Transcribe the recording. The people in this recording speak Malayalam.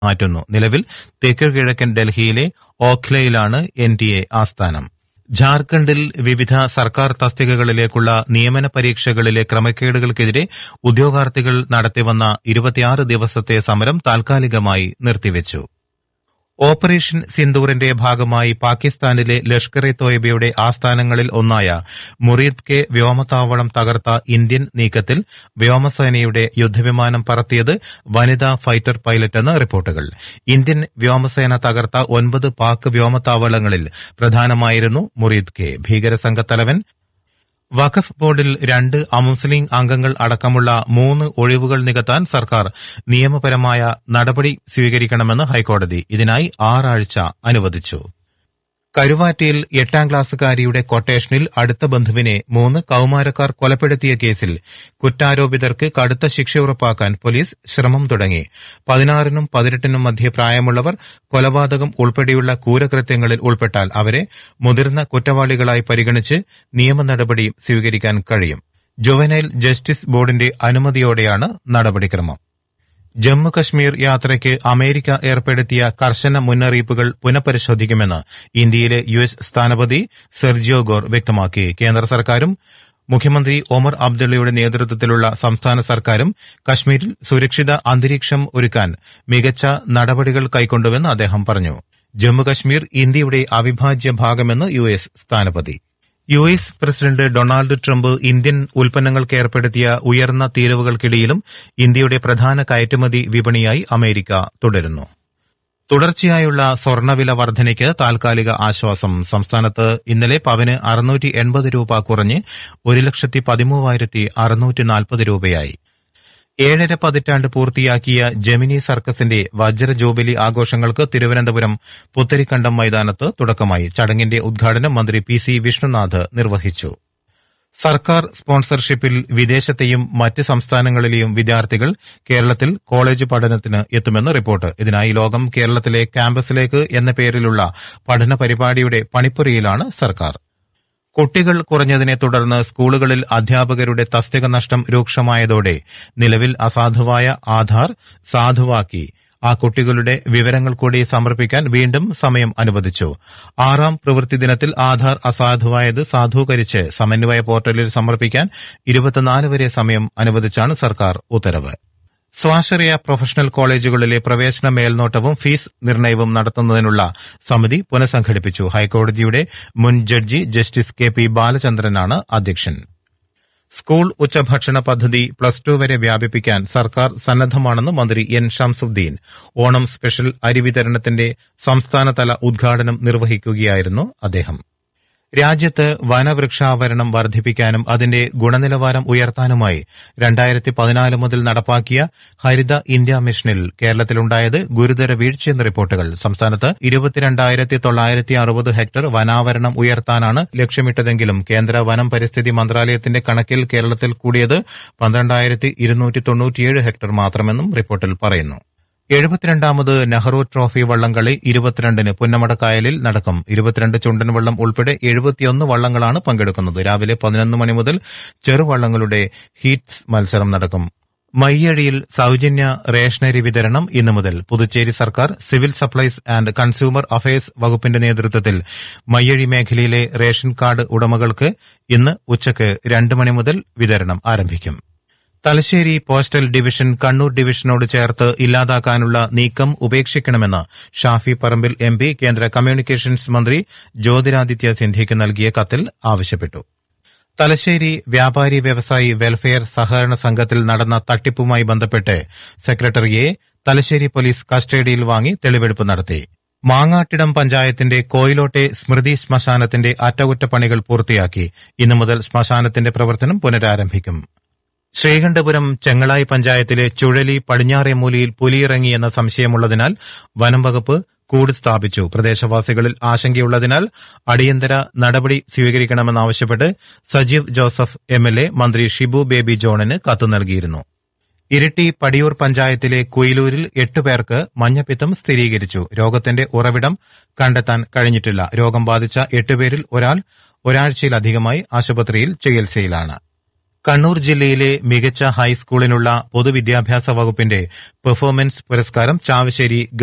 മാറ്റുന്നു നിലവിൽ തെക്ക് കിഴക്കൻ ഡൽഹിയിലെ ഓഖ്ലയിലാണ് എൻ ഡി എ ആസ്ഥാനം ജാർഖണ്ഡിൽ വിവിധ സർക്കാർ തസ്തികകളിലേക്കുള്ള നിയമന പരീക്ഷകളിലെ ക്രമക്കേടുകൾക്കെതിരെ ഉദ്യോഗാർത്ഥികൾ നടത്തിവന്ന ഇരുപത്തിയാറ് ദിവസത്തെ സമരം താൽക്കാലികമായി നിർത്തിവച്ചു ഓപ്പറേഷൻ സിന്ദൂറിന്റെ ഭാഗമായി പാകിസ്ഥാനിലെ ലഷ്കർ ഇ തോയ്ബയുടെ ആസ്ഥാനങ്ങളിൽ ഒന്നായ മുറീദ് കെ വ്യോമതാവളം തകർത്ത ഇന്ത്യൻ നീക്കത്തിൽ വ്യോമസേനയുടെ യുദ്ധവിമാനം പറത്തിയത് വനിതാ ഫൈറ്റർ പൈലറ്റെന്ന് റിപ്പോർട്ടുകൾ ഇന്ത്യൻ വ്യോമസേന തകർത്ത ഒൻപത് പാക് വ്യോമതാവളങ്ങളിൽ പ്രധാനമായിരുന്നു മുറീദ് കെ ഭീകരസംഘത്തലവൻ വഖഫ് ബോർഡിൽ രണ്ട് അമുസ്ലിം അംഗങ്ങൾ അടക്കമുള്ള മൂന്ന് ഒഴിവുകൾ നികത്താൻ സർക്കാർ നിയമപരമായ നടപടി സ്വീകരിക്കണമെന്ന് ഹൈക്കോടതി ഇതിനായി ആറാഴ്ച അനുവദിച്ചു കരുവാറ്റയിൽ എട്ടാം ക്ലാസ്സുകാരിയുടെ കൊട്ടേഷനിൽ അടുത്ത ബന്ധുവിനെ മൂന്ന് കൌമാരക്കാർ കൊലപ്പെടുത്തിയ കേസിൽ കുറ്റാരോപിതർക്ക് കടുത്ത ശിക്ഷ ഉറപ്പാക്കാൻ പോലീസ് ശ്രമം തുടങ്ങി പതിനാറിനും പതിനെട്ടിനും മധ്യേ പ്രായമുള്ളവർ കൊലപാതകം ഉൾപ്പെടെയുള്ള ക്രൂരകൃത്യങ്ങളിൽ ഉൾപ്പെട്ടാൽ അവരെ മുതിർന്ന കുറ്റവാളികളായി പരിഗണിച്ച് നിയമ നടപടി സ്വീകരിക്കാൻ കഴിയും ജുവനൈൽ ജസ്റ്റിസ് ബോർഡിന്റെ അനുമതിയോടെയാണ് നടപടിക്രമം ജമ്മു കശ്മീർ യാത്രയ്ക്ക് അമേരിക്ക ഏർപ്പെടുത്തിയ കർശന മുന്നറിയിപ്പുകൾ പുനഃപരിശോധിക്കുമെന്ന് ഇന്ത്യയിലെ യു എസ് സ്ഥാനപതി സെർജിയോ ഗോർ വ്യക്തമാക്കി കേന്ദ്ര സർക്കാരും മുഖ്യമന്ത്രി ഒമർ അബ്ദുള്ളയുടെ നേതൃത്വത്തിലുള്ള സംസ്ഥാന സർക്കാരും കശ്മീരിൽ സുരക്ഷിത അന്തരീക്ഷം ഒരുക്കാൻ മികച്ച നടപടികൾ കൈക്കൊണ്ടുവെന്ന് അദ്ദേഹം പറഞ്ഞു ജമ്മുകശ്മീർ ഇന്ത്യയുടെ അവിഭാജ്യ ഭാഗമെന്ന് യു എസ് സ്ഥാനപതി U S president Donald Trump Indian ഉൽപ്പന്നങ്ങൾക്ക് ഏർപ്പെടുത്തിയ ഉയർന്ന തീരുവകൾക്കിടയിലും ഇന്ത്യയുടെ പ്രധാന കയറ്റുമതി വിപണിയായി അമേരിക്ക തുടരുന്നു തുടർച്ചയായുള്ള സ്വർണ്ണവില വർധനയ്ക്ക് താൽക്കാലിക ആശ്വാസം സംസ്ഥാനത്ത് ഇന്നലെ പവന് അറുന്നൂറ്റി എൺപത് രൂപ കുറഞ്ഞ് ഒരു ലക്ഷത്തി പതിമൂവായിരത്തി അറുന്നൂറ്റി നാൽപ്പത് രൂപയായി ഏഴര പതിറ്റാണ്ട് പൂർത്തിയാക്കിയ ജെമിനി സർക്കസിന്റെ വജ്ര ജൂബിലി ആഘോഷങ്ങൾക്ക് തിരുവനന്തപുരം പുത്തരിക്കണ്ടം മൈതാനത്ത് തുടക്കമായി ചടങ്ങിന്റെ ഉദ്ഘാടനം മന്ത്രി പി സി വിഷ്ണുനാഥ് നിർവഹിച്ചു സർക്കാർ സ്പോൺസർഷിപ്പിൽ വിദേശത്തെയും മറ്റ് സംസ്ഥാനങ്ങളിലെയും വിദ്യാർത്ഥികൾ കേരളത്തിൽ കോളേജ് പഠനത്തിന് എത്തുമെന്ന് റിപ്പോർട്ട് ഇതിനായി ലോകം കേരളത്തിലെ ക്യാമ്പസിലേക്ക് എന്ന പേരിലുള്ള പഠന പരിപാടിയുടെ പണിപ്പുരയിലാണ് സർക്കാർ കുട്ടികൾ കുറഞ്ഞതിനെ തുടർന്ന് സ്കൂളുകളിൽ അധ്യാപകരുടെ തസ്തിക നഷ്ടം രൂക്ഷമായതോടെ നിലവിൽ അസാധുവായ ആധാർ സാധുവാക്കി ആ കുട്ടികളുടെ വിവരങ്ങൾ കൂടി സമർപ്പിക്കാൻ വീണ്ടും സമയം അനുവദിച്ചു ആറാം പ്രവൃത്തി ദിനത്തിൽ ആധാർ അസാധുവായത് സാധൂകരിച്ച് സമന്വയ പോർട്ടലിൽ സമർപ്പിക്കാൻ ഇരുപത്തിനാല് വരെ സമയം അനുവദിച്ചാണ് സർക്കാർ ഉത്തരവ് സ്വാശ്രയ പ്രൊഫഷണൽ കോളേജുകളിലെ പ്രവേശന മേൽനോട്ടവും ഫീസ് നിർണയവും നടത്തുന്നതിനുള്ള സമിതി പുനഃസംഘടിപ്പിച്ചു ഹൈക്കോടതിയുടെ മുൻ ജഡ്ജി ജസ്റ്റിസ് കെ പി ബാലചന്ദ്രനാണ് അധ്യക്ഷൻ സ്കൂൾ ഉച്ചഭക്ഷണ പദ്ധതി പ്ലസ് ടു വരെ വ്യാപിപ്പിക്കാൻ സർക്കാർ സന്നദ്ധമാണെന്ന് മന്ത്രി എൻ ഷംസുദ്ദീൻ ഓണം സ്പെഷ്യൽ അരി വിതരണത്തിന്റെ സംസ്ഥാനതല ഉദ്ഘാടനം നിർവഹിക്കുകയായിരുന്നു അദ്ദേഹം രാജ്യത്ത് വനവൃക്ഷാവരണം വർദ്ധിപ്പിക്കാനും അതിന്റെ ഗുണനിലവാരം ഉയർത്താനുമായി രണ്ടായിരത്തി പതിനാല് മുതൽ നടപ്പാക്കിയ ഹരിത ഇന്ത്യ മിഷനിൽ കേരളത്തിലുണ്ടായത് ഗുരുതര വീഴ്ചയെന്ന റിപ്പോർട്ടുകൾ സംസ്ഥാനത്ത് ഇരുപത്തിരണ്ടായിരത്തി തൊള്ളായിരത്തി അറുപത് ഹെക്ടർ വനാവരണം ഉയർത്താനാണ് ലക്ഷ്യമിട്ടതെങ്കിലും കേന്ദ്ര വനം പരിസ്ഥിതി മന്ത്രാലയത്തിന്റെ കണക്കിൽ കേരളത്തിൽ കൂടിയത് പന്ത്രണ്ടായിരത്തി ഇരുന്നൂറ്റി തൊണ്ണൂറ്റിയേഴ് ഹെക്ടർ മാത്രമെന്നും റിപ്പോർട്ടിൽ പറയുന്നു എഴുപത്തിരണ്ടാമത് നെഹ്റു ട്രോഫി വള്ളംകളി ഇരുപത്തിരണ്ടിന് പുന്നമടക്കായലിൽ നടക്കും ഇരുപത്തിരണ്ട് ചുണ്ടൻ വള്ളം ഉൾപ്പെടെ എഴുപത്തിയൊന്ന് വള്ളങ്ങളാണ് പങ്കെടുക്കുന്നത് രാവിലെ പതിനൊന്ന് മണി മുതൽ ചെറുവള്ളങ്ങളുടെ ഹീറ്റ്സ് മത്സരം നടക്കും മയ്യഴിയിൽ സൌജന്യ റേഷനരി വിതരണം ഇന്നു മുതൽ പുതുച്ചേരി സർക്കാർ civil supplies and consumer affairs വകുപ്പിന്റെ നേതൃത്വത്തിൽ മയ്യഴി മേഖലയിലെ റേഷൻ കാർഡ് ഉടമകൾക്ക് ഇന്ന് ഉച്ചയ്ക്ക് രണ്ട് മണി മുതൽ വിതരണം ആരംഭിക്കും തലശ്ശേരി പോസ്റ്റൽ ഡിവിഷൻ കണ്ണൂർ ഡിവിഷനോട് ചേർത്ത് ഇല്ലാതാക്കാനുള്ള നീക്കം ഉപേക്ഷിക്കണമെന്ന് ഷാഫി പറമ്പിൽ എം പി കേന്ദ്ര കമ്മ്യൂണിക്കേഷൻസ് മന്ത്രി ജ്യോതിരാദിത്യ സിന്ധ്യയ്ക്ക് നൽകിയ കത്തിൽ ആവശ്യപ്പെട്ടു തലശ്ശേരി വ്യാപാരി വ്യവസായി വെൽഫെയർ സഹകരണ സംഘത്തിൽ നടന്ന തട്ടിപ്പുമായി ബന്ധപ്പെട്ട് സെക്രട്ടറിയെ തലശ്ശേരി പോലീസ് കസ്റ്റഡിയിൽ വാങ്ങി തെളിവെടുപ്പ് നടത്തി മാങ്ങാട്ടിടം പഞ്ചായത്തിന്റെ കോയിലോട്ടെ സ്മൃതി ശ്മശാനത്തിന്റെ അറ്റകുറ്റപ്പണികൾ പൂർത്തിയാക്കി ഇന്നു മുതൽ ശ്മശാനത്തിന്റെ പ്രവർത്തനം പുനരാരംഭിക്കും ശ്രീകണ്ഠപുരം ചെങ്ങളായി പഞ്ചായത്തിലെ ചുഴലി പടിഞ്ഞാറേമൂലയിൽ പുലിയിറങ്ങിയെന്ന സംശയമുള്ളതിനാൽ വനം വകുപ്പ് കൂട് സ്ഥാപിച്ചു പ്രദേശവാസികളിൽ ആശങ്കയുള്ളതിനാൽ അടിയന്തര നടപടി സ്വീകരിക്കണമെന്നാവശ്യപ്പെട്ട് Sajeev Joseph M L A മന്ത്രി ഷിബു ബേബി ജോണിന് കത്ത് നൽകിയിരുന്നു ഇരിട്ടി പടിയൂർ പഞ്ചായത്തിലെ കുയിലൂരിൽ എട്ടുപേർക്ക് മഞ്ഞപ്പിത്തം സ്ഥിരീകരിച്ചു രോഗത്തിന്റെ ഉറവിടം കണ്ടെത്താൻ കഴിഞ്ഞിട്ടില്ല രോഗം ബാധിച്ച എട്ടുപേരിൽ ഒരാൾ ഒരാഴ്ചയിലധികമായി ആശുപത്രിയിൽ ചികിത്സയിലാണ് കണ്ണൂർ ജില്ലയിലെ മികച്ച ഹൈസ്കൂളിനുള്ള പൊതുവിദ്യാഭ്യാസ വകുപ്പിന്റെ പെർഫോമൻസ് പുരസ്കാരം ചാവശ്ശേരി